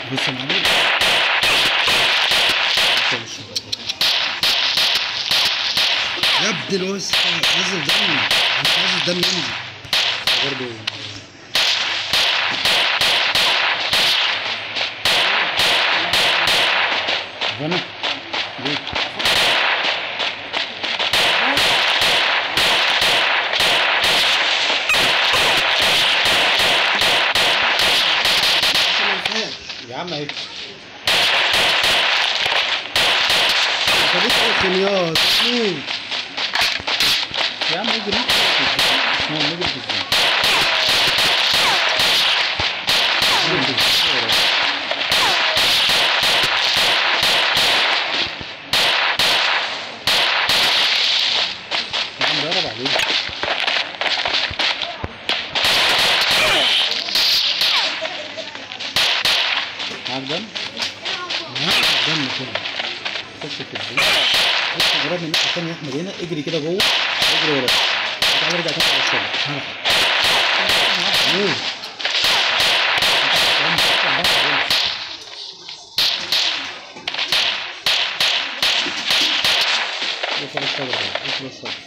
بص يا معلم يا ابن الوسخ نزل دم مش عايز الدم ينزل برضه انا ليه؟ يا عم اهي انت ليه تقول خنيات مين يا عم اجري اسمه نجري في الزين نجري في الزين. يا عم ضرب عليك معاك دم؟ معاك دم كده خش في الزين خش قرب من الناحية التانية يا أحمد هنا اجري كده جوه اجري ورا تعالى ارجع تاني على الشغل ايه؟ بص على الصبر بقى بص على الصبر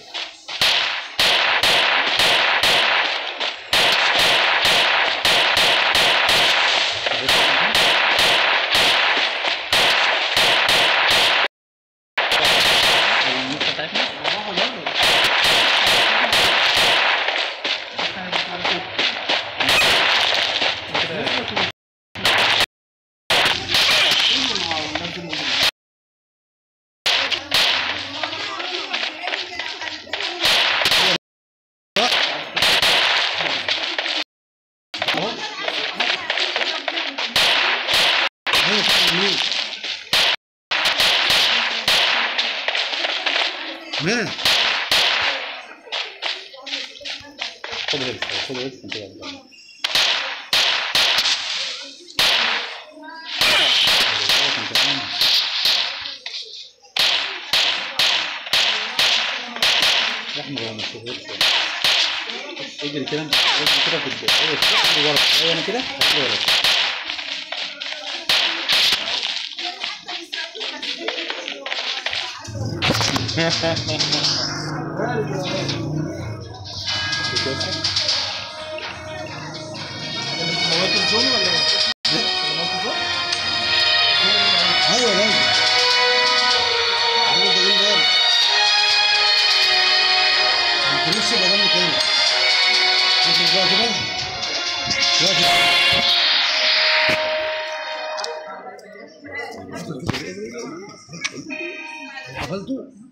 النقطة بتاعتنا ايوه كده مين؟ مات خد هيلث خد هيلث انت يلا احمد هو مش هيلث اجري كده انت اجري كده في الدقيقة ايوه اجري ورا ايوه انا كده اجري ورا ايوه لازم عامل ده ايه امبارح انت نفسي يبقى دم تاني شوف بقى كده دلوقتي قفلته